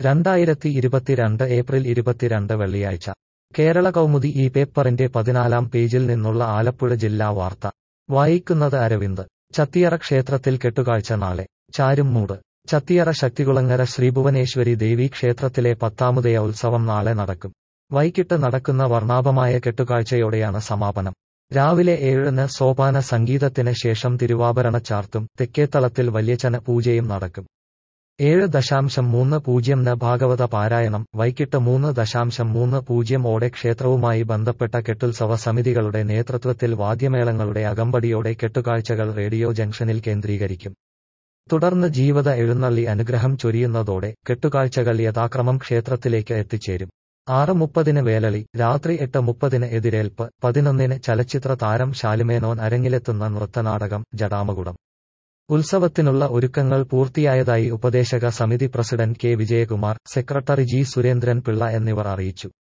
രണ്ടായിരത്തി ഇരുപത്തിരണ്ട് ഏപ്രിൽ ഇരുപത്തിരണ്ട് വെള്ളിയാഴ്ച കേരള കൗമുദി ഈ പേപ്പറിന്റെ പതിനാലാം പേജിൽ നിന്നുള്ള ആലപ്പുഴ ജില്ലാ വാർത്ത വായിക്കുന്നത് അരവിന്ദ് ചത്തിയറ ക്ഷേത്രത്തിൽ കെട്ടുകാഴ്ച നാളെ ചാരുംമൂട് ചത്തിയറ ശക്തികുളങ്ങര ശ്രീഭുവനേശ്വരി ദേവീ ക്ഷേത്രത്തിലെ പത്താമുദയ ഉത്സവം നാളെ നടക്കും വൈകിട്ട് നടക്കുന്ന വർണ്ണാഭമായ കെട്ടുകാഴ്ചയോടെയാണ് സമാപനം രാവിലെ ഏഴിന് സോപാന സംഗീതത്തിന് ശേഷം തിരുവാഭരണ ചാർത്തും തെക്കേത്തളത്തിൽ വല്യച്ചന പൂജയും നടക്കും ഏഴ് ദശാംശം മൂന്ന് പൂജ്യം ന് ഭാഗവത പാരായണം വൈകിട്ട് മൂന്ന് ദശാംശം മൂന്ന് പൂജ്യം ഓടെ ക്ഷേത്രവുമായി ബന്ധപ്പെട്ട കെട്ടുത്സവ സമിതികളുടെ നേതൃത്വത്തിൽ വാദ്യമേളങ്ങളുടെ അകമ്പടിയോടെ കെട്ടുകാഴ്ചകൾ റേഡിയോ ജംഗ്ഷനിൽ കേന്ദ്രീകരിക്കും തുടർന്ന് ജീവത എഴുന്നള്ളി അനുഗ്രഹം ചൊരിയുന്നതോടെ കെട്ടുകാഴ്ചകൾ യഥാക്രമം ക്ഷേത്രത്തിലേക്ക് എത്തിച്ചേരും ആറ് മുപ്പതിന് വേലളി രാത്രി എട്ട് മുപ്പതിന് എതിരേൽപ്പ് പതിനൊന്നിന് ചലച്ചിത്ര താരം ശാലിമേനോൻ അരങ്ങിലെത്തുന്ന നൃത്തനാടകം ജടാമകുടം ഉത്സവത്തിനുള്ള ഒരുക്കങ്ങൾ പൂർത്തിയായതായി ഉപദേശക സമിതി president K Vijayakumar secretary G Surendran Pillai എന്നിവർ അറിയിച്ചു